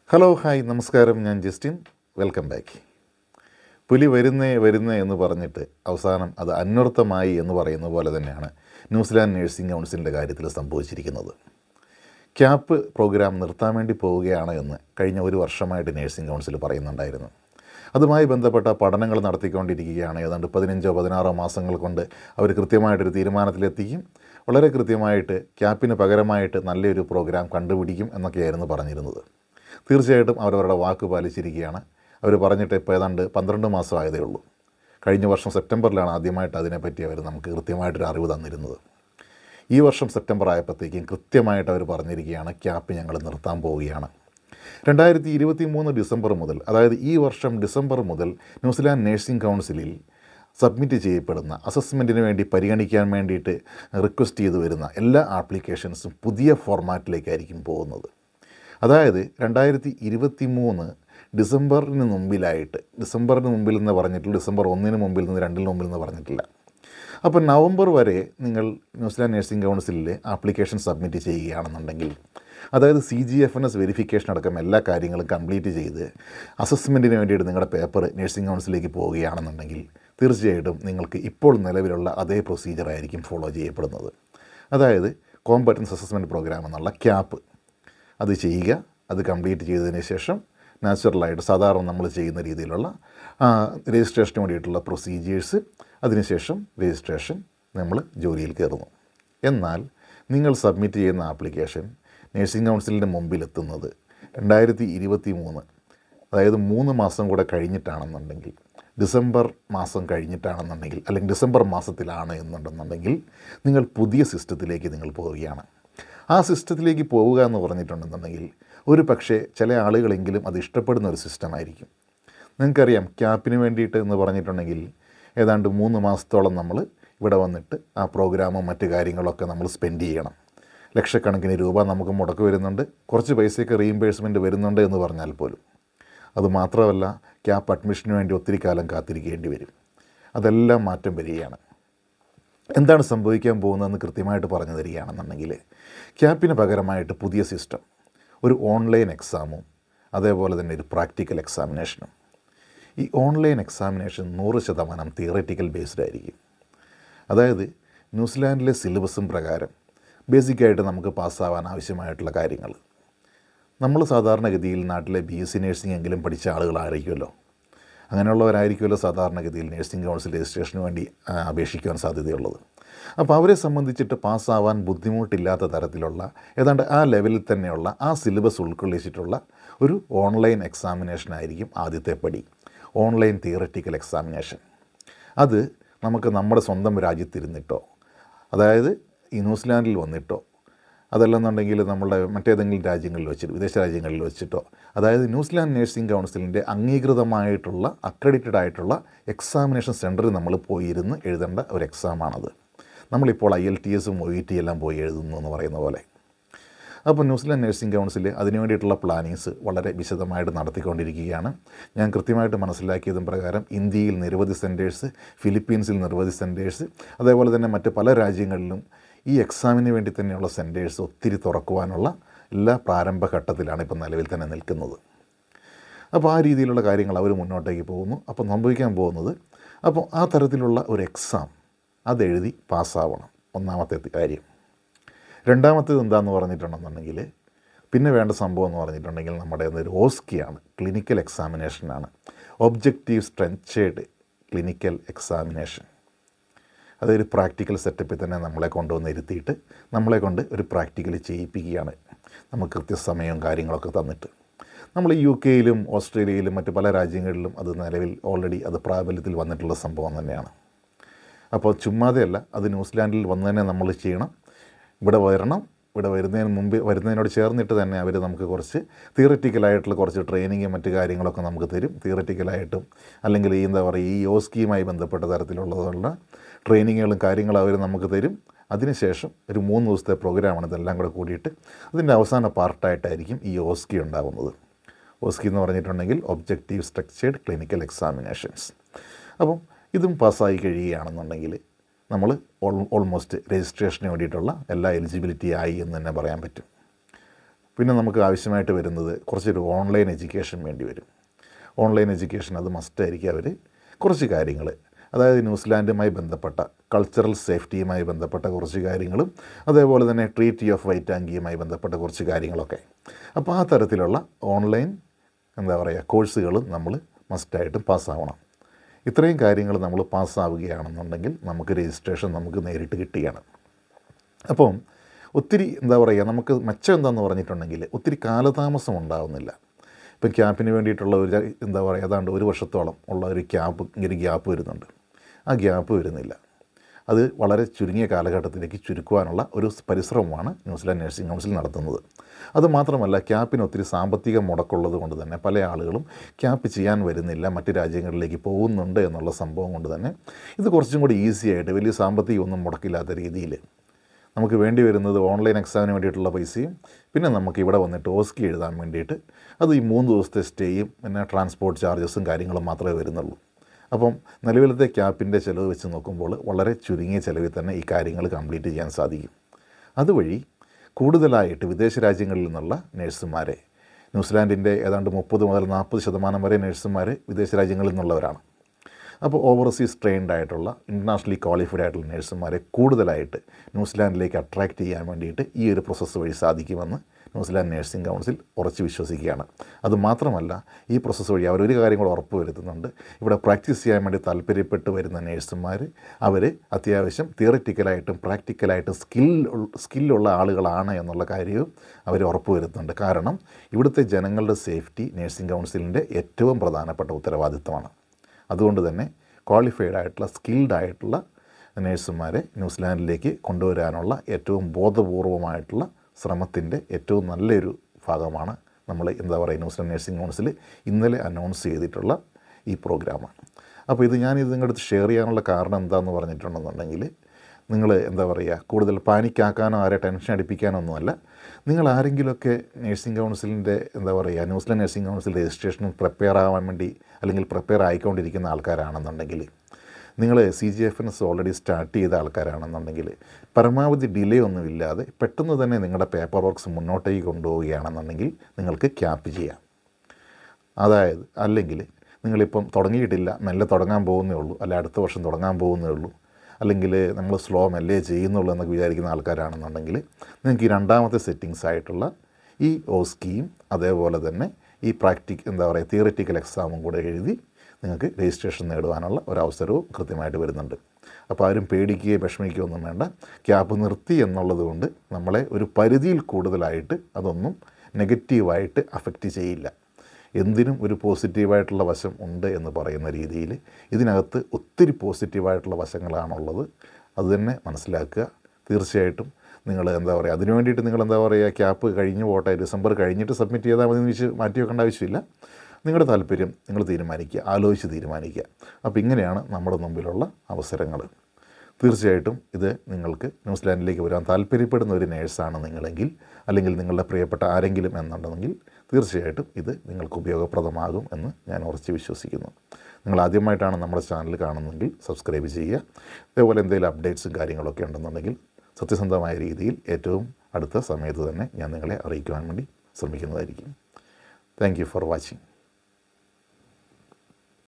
hello hi നമസ്കാരം ഞാൻ Justin welcome back പുലി വരുന്നേ വരുന്നേ എന്ന് പറഞ്ഞിട്ട് അവസാനം അത് അന്വർത്ഥമായി എന്ന് പറയുന്ന പോലെ തന്നെയാണ് ന്യൂസിലാൻഡ് നഴ്സിംഗ് കൗൺസിലിൻ്റെ കാര്യത്തിൽ സംഭവിച്ചിരിക്കുന്നത് ക്യാപ്പ് പ്രോഗ്രാം നിർത്താൻ വേണ്ടി പോവുകയാണ് എന്ന് കഴിഞ്ഞ ഒരു വർഷമായിട്ട് നഴ്സിംഗ് കൗൺസിൽ പറയുന്നുണ്ടായിരുന്നു അതുമായി ബന്ധപ്പെട്ട പഠനങ്ങൾ നടത്തിക്കൊണ്ടിരിക്കുകയാണ് ഏതാണ്ട് പതിനഞ്ചോ പതിനാറോ മാസങ്ങൾ കൊണ്ട് അവർ കൃത്യമായിട്ടൊരു തീരുമാനത്തിലെത്തിക്കും വളരെ കൃത്യമായിട്ട് ക്യാപ്പിന് പകരമായിട്ട് നല്ലൊരു പ്രോഗ്രാം കണ്ടുപിടിക്കും എന്നൊക്കെയായിരുന്നു പറഞ്ഞിരുന്നത് തീർച്ചയായിട്ടും അവരവരുടെ വാക്ക് പാലിച്ചിരിക്കുകയാണ് അവർ പറഞ്ഞിട്ട് ഇപ്പോൾ ഏതാണ്ട് പന്ത്രണ്ട് മാസമായതേ ഉള്ളൂ കഴിഞ്ഞ വർഷം സെപ്റ്റംബറിലാണ് ആദ്യമായിട്ട് അതിനെപ്പറ്റി അവർ നമുക്ക് കൃത്യമായിട്ടൊരു അറിവ് തന്നിരുന്നത് ഈ വർഷം സെപ്റ്റംബർ ആയപ്പോഴത്തേക്കും കൃത്യമായിട്ട് അവർ പറഞ്ഞിരിക്കുകയാണ് ക്യാപ്പ് ഞങ്ങൾ നിർത്താൻ പോവുകയാണ് രണ്ടായിരത്തി ഇരുപത്തി മൂന്ന് ഡിസംബർ മുതൽ അതായത് ഈ വർഷം ഡിസംബർ മുതൽ ന്യൂസിലാൻഡ് നഴ്സിംഗ് കൗൺസിലിൽ സബ്മിറ്റ് ചെയ്യപ്പെടുന്ന അസസ്മെൻറ്റിന് വേണ്ടി പരിഗണിക്കാൻ വേണ്ടിയിട്ട് റിക്വസ്റ്റ് ചെയ്തു വരുന്ന എല്ലാ ആപ്ലിക്കേഷൻസും പുതിയ ഫോർമാറ്റിലേക്കായിരിക്കും പോകുന്നത് അതായത് രണ്ടായിരത്തി ഇരുപത്തി മൂന്ന് ഡിസംബറിന് മുമ്പിലായിട്ട് ഡിസംബറിന് മുമ്പിൽ നിന്ന് പറഞ്ഞിട്ടില്ല ഡിസംബർ ഒന്നിന് മുമ്പിൽ നിന്ന് രണ്ടിന് മുമ്പിൽ നിന്ന് പറഞ്ഞിട്ടില്ല അപ്പോൾ നവംബർ വരെ നിങ്ങൾ ന്യൂസിലാൻഡ് നഴ്സിംഗ് കൗൺസിലിൽ ആപ്ലിക്കേഷൻ സബ്മിറ്റ് ചെയ്യുകയാണെന്നുണ്ടെങ്കിൽ അതായത് C G F N S verification അടക്കം എല്ലാ കാര്യങ്ങളും കംപ്ലീറ്റ് ചെയ്ത് അസസ്മെൻറ്റിന് വേണ്ടിയിട്ട് നിങ്ങളുടെ പേപ്പർ നഴ്സിംഗ് കൗൺസിലേക്ക് പോവുകയാണെന്നുണ്ടെങ്കിൽ തീർച്ചയായിട്ടും നിങ്ങൾക്ക് ഇപ്പോൾ നിലവിലുള്ള അതേ പ്രൊസീജിയർ ആയിരിക്കും ഫോളോ ചെയ്യപ്പെടുന്നത് അതായത് കോമ്പറ്റൻസ് അസസ്മെൻറ്റ് പ്രോഗ്രാം എന്നുള്ള ക്യാപ്പ് അത് ചെയ്യുക അത് കംപ്ലീറ്റ് ചെയ്തതിന് ശേഷം നാച്ചുറലായിട്ട് സാധാരണ നമ്മൾ ചെയ്യുന്ന രീതിയിലുള്ള രജിസ്ട്രേഷന് വേണ്ടിയിട്ടുള്ള പ്രൊസീജിയേഴ്സ് അതിനുശേഷം രജിസ്ട്രേഷൻ നമ്മൾ ജോലിയിൽ കയറുന്നു എന്നാൽ നിങ്ങൾ സബ്മിറ്റ് ചെയ്യുന്ന ആപ്ലിക്കേഷൻ നഴ്സിംഗ് കൗൺസിലിൻ്റെ മുമ്പിലെത്തുന്നത് രണ്ടായിരത്തി ഇരുപത്തി മൂന്ന് അതായത് മൂന്ന് മാസം കൂടെ കഴിഞ്ഞിട്ടാണെന്നുണ്ടെങ്കിൽ ഡിസംബർ മാസം കഴിഞ്ഞിട്ടാണെന്നുണ്ടെങ്കിൽ അല്ലെങ്കിൽ ഡിസംബർ മാസത്തിലാണ് എന്നുണ്ടെന്നുണ്ടെങ്കിൽ നിങ്ങൾ പുതിയ സിസ്റ്റത്തിലേക്ക് നിങ്ങൾ പോവുകയാണ് ആ സിസ്റ്റത്തിലേക്ക് പോവുക എന്ന് പറഞ്ഞിട്ടുണ്ടെന്നുണ്ടെങ്കിൽ ഒരു പക്ഷേ ചില ആളുകളെങ്കിലും അത് ഇഷ്ടപ്പെടുന്ന ഒരു സിസ്റ്റമായിരിക്കും നിങ്ങൾക്കറിയാം ക്യാപ്പിന് വേണ്ടിയിട്ട് എന്ന് പറഞ്ഞിട്ടുണ്ടെങ്കിൽ ഏതാണ്ട് മൂന്ന് മാസത്തോളം നമ്മൾ ഇവിടെ വന്നിട്ട് ആ പ്രോഗ്രാമും മറ്റു കാര്യങ്ങളൊക്കെ നമ്മൾ സ്പെൻഡ് ചെയ്യണം ലക്ഷക്കണക്കിന് രൂപ നമുക്ക് മുടക്ക് വരുന്നുണ്ട് കുറച്ച് പൈസയൊക്കെ റീഇംബേഴ്സ്മെൻറ്റ് വരുന്നുണ്ട് എന്ന് പറഞ്ഞാൽ പോലും അതുമാത്രമല്ല ക്യാപ്പ് അഡ്മിഷന് വേണ്ടി ഒത്തിരി കാലം കാത്തിരിക്കേണ്ടി വരും അതെല്ലാം മാറ്റം വരികയാണ് എന്താണ് സംഭവിക്കാൻ പോകുന്നതെന്ന് കൃത്യമായിട്ട് പറഞ്ഞു തരികയാണെന്നുണ്ടെങ്കിൽ ക്യാപ്പിന് പകരമായിട്ട് പുതിയ സിസ്റ്റം ഒരു ഓൺലൈൻ എക്സാമും അതേപോലെ തന്നെ ഒരു പ്രാക്ടിക്കൽ എക്സാമിനേഷനും ഈ ഓൺലൈൻ എക്സാമിനേഷൻ നൂറ് ശതമാനം തിയററ്റിക്കൽ ബേസ്ഡ് ആയിരിക്കും അതായത് ന്യൂസിലാൻഡിലെ സിലബസും പ്രകാരം ബേസിക്കായിട്ട് നമുക്ക് പാസ്സാവാൻ ആവശ്യമായിട്ടുള്ള കാര്യങ്ങൾ നമ്മൾ സാധാരണഗതിയിൽ നാട്ടിലെ ബി എസ് സി നഴ്സിംഗ് എങ്കിലും പഠിച്ച ആളുകളായിരിക്കുമല്ലോ അങ്ങനെയുള്ളവരായിരിക്കുമല്ലോ സാധാരണഗതിയിൽ നഴ്സിംഗ് കൗൺസിൽ രജിസ്ട്രേഷന് വേണ്ടി ആ, അപേക്ഷിക്കുവാൻ സാധ്യതയുള്ളത് അപ്പോൾ അവരെ സംബന്ധിച്ചിട്ട് പാസ്സാവാൻ ബുദ്ധിമുട്ടില്ലാത്ത തരത്തിലുള്ള ഏതാണ്ട് ആ ലെവലിൽ തന്നെയുള്ള ആ സിലബസ് ഉൾക്കൊള്ളിച്ചിട്ടുള്ള ഒരു ഓൺലൈൻ എക്സാമിനേഷൻ ആയിരിക്കും ആദ്യത്തെ പടി ഓൺലൈൻ തിയററ്റിക്കൽ എക്സാമിനേഷൻ അത് നമുക്ക് നമ്മുടെ സ്വന്തം രാജ്യത്തിരുന്നിട്ടോ അതായത് ഈ ന്യൂസിലാൻഡിൽ വന്നിട്ടോ അതല്ലെന്നുണ്ടെങ്കിൽ നമ്മുടെ മറ്റേതെങ്കിലും രാജ്യങ്ങളിൽ വെച്ചിട്ട് വിദേശ രാജ്യങ്ങളിൽ വെച്ചിട്ടോ അതായത് ന്യൂസിലാൻഡ് നഴ്സിംഗ് കൗൺസിലിൻ്റെ അംഗീകൃതമായിട്ടുള്ള അക്രഡിറ്റഡ് ആയിട്ടുള്ള എക്സാമിനേഷൻ സെൻറ്ററിൽ നമ്മൾ പോയിരുന്ന് എഴുതേണ്ട ഒരു എക്സാമാണത് നമ്മളിപ്പോൾ ഐ എൽ ടി എസും ഒ ഇ ടി എല്ലാം പോയി എഴുതുന്നു എന്ന് പറയുന്ന പോലെ അപ്പോൾ ന്യൂസിലാൻഡ് നഴ്സിംഗ് കൗൺസിൽ അതിനു വേണ്ടിയിട്ടുള്ള പ്ലാനിങ്സ് വളരെ വിശദമായിട്ട് നടത്തിക്കൊണ്ടിരിക്കുകയാണ് ഞാൻ കൃത്യമായിട്ട് മനസ്സിലാക്കിയതും പ്രകാരം ഇന്ത്യയിൽ നിരവധി സെൻറ്റേഴ്സ് ഫിലിപ്പീൻസിൽ നിരവധി സെൻറ്റേഴ്സ് അതേപോലെ തന്നെ മറ്റ് പല രാജ്യങ്ങളിലും ഈ എക്സാമിന് വേണ്ടി തന്നെയുള്ള സെൻറ്റേഴ്സ് ഒത്തിരി തുറക്കുവാനുള്ള എല്ലാ പ്രാരംഭഘട്ടത്തിലാണ് ഇപ്പോൾ നിലവിൽ തന്നെ നിൽക്കുന്നത് അപ്പോൾ ആ രീതിയിലുള്ള കാര്യങ്ങൾ അവർ മുന്നോട്ടേക്ക് പോകുന്നു അപ്പോൾ സംഭവിക്കാൻ പോകുന്നത് അപ്പോൾ ആ തരത്തിലുള്ള ഒരു എക്സാം അതെഴുതി പാസ്സാവണം ഒന്നാമത്തെ കാര്യം രണ്ടാമത്തേത് എന്താണെന്ന് പറഞ്ഞിട്ടുണ്ടെന്നുണ്ടെങ്കിൽ പിന്നെ വേണ്ട സംഭവം എന്ന് പറഞ്ഞിട്ടുണ്ടെങ്കിൽ നമ്മുടെ ഒരു ഓസ്കിയാണ് ക്ലിനിക്കൽ എക്സാമിനേഷനാണ് ഒബ്ജക്റ്റീവ് സ്ട്രെങ്ചേഡ് ക്ലിനിക്കൽ എക്സാമിനേഷൻ അതൊരു പ്രാക്ടിക്കൽ സെറ്റപ്പിൽ തന്നെ നമ്മളെ കൊണ്ടുവന്ന് ഇരുത്തിയിട്ട് നമ്മളെ കൊണ്ട് ഒരു പ്രാക്ടിക്കൽ ചെയ്യിപ്പിക്കുകയാണ് നമുക്ക് കൃത്യസമയവും കാര്യങ്ങളൊക്കെ തന്നിട്ട് നമ്മൾ യു കെയിലും ഓസ്ട്രേലിയയിലും മറ്റ് പല രാജ്യങ്ങളിലും അത് നിലവിൽ ഓൾറെഡി അത് പ്രാബല്യത്തിൽ വന്നിട്ടുള്ള സംഭവം തന്നെയാണ് അപ്പോൾ ചുമ്മാതെയല്ല അത് ന്യൂസിലാൻഡിൽ വന്ന് തന്നെ നമ്മൾ ചെയ്യണം ഇവിടെ വരണം ഇവിടെ വരുന്നതിന് മുമ്പ് വരുന്നതിനോട് ചേർന്നിട്ട് തന്നെ അവർ നമുക്ക് കുറച്ച് തിയററ്റിക്കലായിട്ടുള്ള കുറച്ച് ട്രെയിനിങ്ങും മറ്റു കാര്യങ്ങളൊക്കെ നമുക്ക് തരും തിയററ്റിക്കലായിട്ടും അല്ലെങ്കിൽ ഈ എന്താ പറയുക ഈ യോസ്കിയുമായി ബന്ധപ്പെട്ട തരത്തിലുള്ളതുള്ള ട്രെയിനിങ്ങുകളും കാര്യങ്ങളും അവർ നമുക്ക് തരും അതിനുശേഷം ഒരു മൂന്ന് ദിവസത്തെ പ്രോഗ്രാമാണ് ഇതെല്ലാം കൂടെ കൂടിയിട്ട് അതിൻ്റെ അവസാന പാർട്ടായിട്ടായിരിക്കും ഈ ഓസ്കി ഉണ്ടാകുന്നത് ഓസ്കി എന്ന് പറഞ്ഞിട്ടുണ്ടെങ്കിൽ ഒബ്ജക്റ്റീവ് സ്ട്രക്ചേർഡ് ക്ലിനിക്കൽ എക്സാമിനേഷൻസ് അപ്പം ഇതും പാസ്സായി കഴിയുകയാണെന്നുണ്ടെങ്കിൽ നമ്മൾ ഓൾമോസ്റ്റ് രജിസ്ട്രേഷന് വേണ്ടിയിട്ടുള്ള എല്ലാ എലിജിബിലിറ്റി ആയി എന്ന് തന്നെ പറയാൻ പറ്റും പിന്നെ നമുക്ക് ആവശ്യമായിട്ട് വരുന്നത് കുറച്ചൊരു ഓൺലൈൻ എഡ്യൂക്കേഷൻ വേണ്ടി വരും ഓൺലൈൻ എഡ്യൂക്കേഷൻ അത് മസ്റ്റായിരിക്കും അവർ കുറച്ച് കാര്യങ്ങൾ അതായത് ന്യൂസിലാൻഡുമായി ബന്ധപ്പെട്ട കൾച്ചറൽ സേഫ്റ്റിയുമായി ബന്ധപ്പെട്ട കുറച്ച് കാര്യങ്ങളും അതേപോലെ തന്നെ ട്രീറ്റി ഓഫ് വൈറ്റാങ്കിയുമായി ബന്ധപ്പെട്ട കുറച്ച് കാര്യങ്ങളൊക്കെ അപ്പോൾ ആ തരത്തിലുള്ള ഓൺലൈൻ എന്താ പറയുക കോഴ്സുകളും നമ്മൾ മസ്റ്റായിട്ടും പാസ്സാവണം ഇത്രയും കാര്യങ്ങൾ നമ്മൾ പാസ്സാവുകയാണെന്നുണ്ടെങ്കിൽ നമുക്ക് രജിസ്ട്രേഷൻ നമുക്ക് നേരിട്ട് കിട്ടുകയാണ് അപ്പം ഒത്തിരി എന്താ പറയുക നമുക്ക് മെച്ചം എന്താണെന്ന് പറഞ്ഞിട്ടുണ്ടെങ്കിൽ ഒത്തിരി കാലതാമസം ഉണ്ടാവുന്നില്ല ഇപ്പം ക്യാപ്പിന് വേണ്ടിയിട്ടുള്ള ഒരു എന്താ പറയുക ഏതാണ്ട് ഒരു വർഷത്തോളം ഉള്ള ഒരു ക്യാപ്പ് ഒരു ഗ്യാപ്പ് വരുന്നുണ്ട് ആ ഗ്യാപ്പ് വരുന്നില്ല അത് വളരെ ചുരുങ്ങിയ കാലഘട്ടത്തിലേക്ക് ചുരുക്കുവാനുള്ള ഒരു പരിശ്രമമാണ് ന്യൂസിലാൻഡ് നഴ്സിംഗ് കൗൺസിൽ നടത്തുന്നത് അതുമാത്രമല്ല ക്യാപ്പിന് ഒത്തിരി സാമ്പത്തിക മുടക്കുള്ളത് കൊണ്ട് തന്നെ പല ആളുകളും ക്യാപ്പ് ചെയ്യാൻ വരുന്നില്ല മറ്റ് രാജ്യങ്ങളിലേക്ക് പോകുന്നുണ്ട് എന്നുള്ള സംഭവം കൊണ്ട് തന്നെ ഇത് കുറച്ചും കൂടി ഈസി ആയിട്ട് വലിയ സാമ്പത്തികമൊന്നും മുടക്കില്ലാത്ത രീതിയിൽ നമുക്ക് വേണ്ടി വരുന്നത് ഓൺലൈൻ എക്സാമിന് വേണ്ടിയിട്ടുള്ള പൈസയും പിന്നെ നമുക്ക് ഇവിടെ വന്നിട്ട് ഓസ്കി എഴുതാൻ വേണ്ടിയിട്ട് അത് ഈ മൂന്ന് ദിവസത്തെ സ്റ്റേയും പിന്നെ ട്രാൻസ്പോർട്ട് ചാർജസും കാര്യങ്ങളും മാത്രമേ വരുന്നുള്ളൂ അപ്പം നിലവിലത്തെ ക്യാപ്പിൻ്റെ ചിലവ് വെച്ച് നോക്കുമ്പോൾ വളരെ ചുരുങ്ങിയ ചിലവിൽ തന്നെ ഈ കാര്യങ്ങൾ കംപ്ലീറ്റ് ചെയ്യാൻ സാധിക്കും അതുവഴി കൂടുതലായിട്ട് വിദേശ രാജ്യങ്ങളിൽ നിന്നുള്ള നഴ്സുമാരെ ന്യൂസിലാൻഡിൻ്റെ ഏതാണ്ട് മുപ്പത് മുതൽ നാൽപ്പത് ശതമാനം വരെ നഴ്സുമാർ വിദേശ രാജ്യങ്ങളിൽ നിന്നുള്ളവരാണ് അപ്പോൾ ഓവർസീസ് ട്രെയിൻഡ് ആയിട്ടുള്ള ഇൻ്റർനാഷണലി ക്വാളിഫൈഡ് ആയിട്ടുള്ള നഴ്സുമാരെ കൂടുതലായിട്ട് ന്യൂസിലാൻഡിലേക്ക് അട്രാക്റ്റ് ചെയ്യാൻ വേണ്ടിയിട്ട് ഈ ഒരു പ്രോസസ്സ് വഴി സാധിക്കുമെന്ന് ന്യൂസിലാൻഡ് നഴ്സിംഗ് കൗൺസിൽ ഉറച്ചു വിശ്വസിക്കുകയാണ് അതുമാത്രമല്ല ഈ പ്രോസസ്സ് വഴി അവരൊരു കാര്യം കൂടെ ഉറപ്പ് വരുത്തുന്നുണ്ട് ഇവിടെ പ്രാക്ടീസ് ചെയ്യാൻ വേണ്ടി താല്പര്യപ്പെട്ട് വരുന്ന നഴ്സുമാർ അവർ അത്യാവശ്യം തിയറിറ്റിക്കലായിട്ടും പ്രാക്ടിക്കലായിട്ടും സ്കിൽ സ്കില്ലുള്ള ആളുകളാണ് എന്നുള്ള കാര്യവും അവർ ഉറപ്പ് വരുത്തുന്നുണ്ട് കാരണം ഇവിടുത്തെ ജനങ്ങളുടെ സേഫ്റ്റി നഴ്സിംഗ് കൗൺസിലിൻ്റെ ഏറ്റവും പ്രധാനപ്പെട്ട ഉത്തരവാദിത്തമാണ് അതുകൊണ്ട് തന്നെ ക്വാളിഫൈഡ് ആയിട്ടുള്ള സ്കിൽഡ് ആയിട്ടുള്ള നഴ്സുമാരെ ന്യൂസിലാൻഡിലേക്ക് കൊണ്ടുവരാനുള്ള ഏറ്റവും ബോധപൂർവമായിട്ടുള്ള ശ്രമത്തിൻ്റെ ഏറ്റവും നല്ലൊരു ഭാഗമാണ് നമ്മൾ എന്താ പറയുക ന്യൂസിലാൻഡ് നഴ്സിംഗ് കൗൺസിൽ ഇന്നലെ അനൗൺസ് ചെയ്തിട്ടുള്ള ഈ പ്രോഗ്രാമാണ് അപ്പോൾ ഇത് ഞാനിത് നിങ്ങളുടെ അടുത്ത് ഷെയർ ചെയ്യാനുള്ള കാരണം എന്താണെന്ന് പറഞ്ഞിട്ടുണ്ടെന്നുണ്ടെങ്കിൽ നിങ്ങൾ എന്താ പറയുക കൂടുതൽ പാനിക്കാക്കാനോ ആരെ ടെൻഷൻ അടിപ്പിക്കാനോ ഒന്നുമല്ല നിങ്ങൾ ആരെങ്കിലുമൊക്കെ നഴ്സിംഗ് കൗൺസിലിൻ്റെ എന്താ പറയുക New Zealand nursing council registration prepare ആവാൻ വേണ്ടി അല്ലെങ്കിൽ പ്രിപ്പയർ ആയിക്കൊണ്ടിരിക്കുന്ന ആൾക്കാരാണെന്നുണ്ടെങ്കിൽ നിങ്ങൾ C G F N S already start ചെയ്ത ആൾക്കാരാണെന്നുണ്ടെങ്കിൽ പരമാവധി ഡിലേ ഒന്നുമില്ലാതെ പെട്ടെന്ന് തന്നെ നിങ്ങളുടെ പേപ്പർ വർക്ക്സ് മുന്നോട്ടേക്ക് കൊണ്ടുപോവുകയാണെന്നുണ്ടെങ്കിൽ നിങ്ങൾക്ക് ക്യാപ്പ് ചെയ്യാം അതായത് അല്ലെങ്കിൽ നിങ്ങളിപ്പം തുടങ്ങിയിട്ടില്ല മെല്ലെ തുടങ്ങാൻ പോകുന്നേ ഉള്ളൂ അല്ല അടുത്ത വർഷം തുടങ്ങാൻ പോകുന്നേ ഉള്ളൂ അല്ലെങ്കിൽ നമ്മൾ സ്ലോ മെല്ലെ ചെയ്യുന്നുള്ളൂ എന്നൊക്കെ വിചാരിക്കുന്ന ആൾക്കാരാണെന്നുണ്ടെങ്കിൽ നിങ്ങൾക്ക് ഈ രണ്ടാമത്തെ സെറ്റിങ്സ് ആയിട്ടുള്ള ഈ ഓസ്കിയും അതേപോലെ തന്നെ ഈ പ്രാക്ടിക് എന്താ പറയുക തിയറിറ്റിക്കൽ എക്സാമും കൂടെ എഴുതി നിങ്ങൾക്ക് രജിസ്ട്രേഷൻ നേടുവാനുള്ള ഒരവസരവും കൃത്യമായിട്ട് വരുന്നുണ്ട് അപ്പോൾ ആരും പേടിക്കുകയോ വിഷമിക്കുകയോ ഒന്നും വേണ്ട ക്യാപ്പ് നിർത്തി എന്നുള്ളത് കൊണ്ട് നമ്മളെ ഒരു പരിധിയിൽ കൂടുതലായിട്ട് അതൊന്നും നെഗറ്റീവായിട്ട് അഫക്റ്റ് ചെയ്യില്ല എന്തിനും ഒരു പോസിറ്റീവായിട്ടുള്ള വശം ഉണ്ട് എന്ന് പറയുന്ന രീതിയിൽ ഇതിനകത്ത് ഒത്തിരി പോസിറ്റീവായിട്ടുള്ള വശങ്ങളാണുള്ളത് അത് തന്നെ മനസ്സിലാക്കുക തീർച്ചയായിട്ടും നിങ്ങൾ എന്താ പറയുക അതിനു വേണ്ടിയിട്ട് നിങ്ങൾ എന്താ പറയുക ക്യാപ്പ് കഴിഞ്ഞു പോട്ടെ ഡിസംബർ കഴിഞ്ഞിട്ട് സബ്മിറ്റ് ചെയ്താൽ മതി എന്ന് വെച്ച് മാറ്റി വെക്കേണ്ട ആവശ്യമില്ല നിങ്ങളുടെ താല്പര്യം നിങ്ങൾ തീരുമാനിക്കുക ആലോചിച്ച് തീരുമാനിക്കുക അപ്പോൾ ഇങ്ങനെയാണ് നമ്മുടെ മുമ്പിലുള്ള അവസരങ്ങൾ തീർച്ചയായിട്ടും ഇത് നിങ്ങൾക്ക് ന്യൂസിലാൻഡിലേക്ക് വരാൻ താല്പര്യപ്പെടുന്ന ഒരു നേഴ്സാണ് നിങ്ങളെങ്കിൽ അല്ലെങ്കിൽ നിങ്ങളുടെ പ്രിയപ്പെട്ട ആരെങ്കിലും എന്നുണ്ടെങ്കിൽ തീർച്ചയായിട്ടും ഇത് നിങ്ങൾക്ക് ഉപയോഗപ്രദമാകും എന്ന് ഞാൻ ഉറച്ച് വിശ്വസിക്കുന്നു നിങ്ങൾ ആദ്യമായിട്ടാണ് നമ്മുടെ ചാനൽ കാണുന്നതെങ്കിൽ സബ്സ്ക്രൈബ് ചെയ്യുക അതേപോലെ എന്തെങ്കിലും അപ്ഡേറ്റ്സും കാര്യങ്ങളൊക്കെ ഉണ്ടെന്നുണ്ടെങ്കിൽ സത്യസന്ധമായ രീതിയിൽ ഏറ്റവും അടുത്ത സമയത്ത് തന്നെ ഞാൻ നിങ്ങളെ അറിയിക്കുവാൻ വേണ്ടി ശ്രമിക്കുന്നതായിരിക്കും താങ്ക് യു ഫോർ വാച്ചിങ്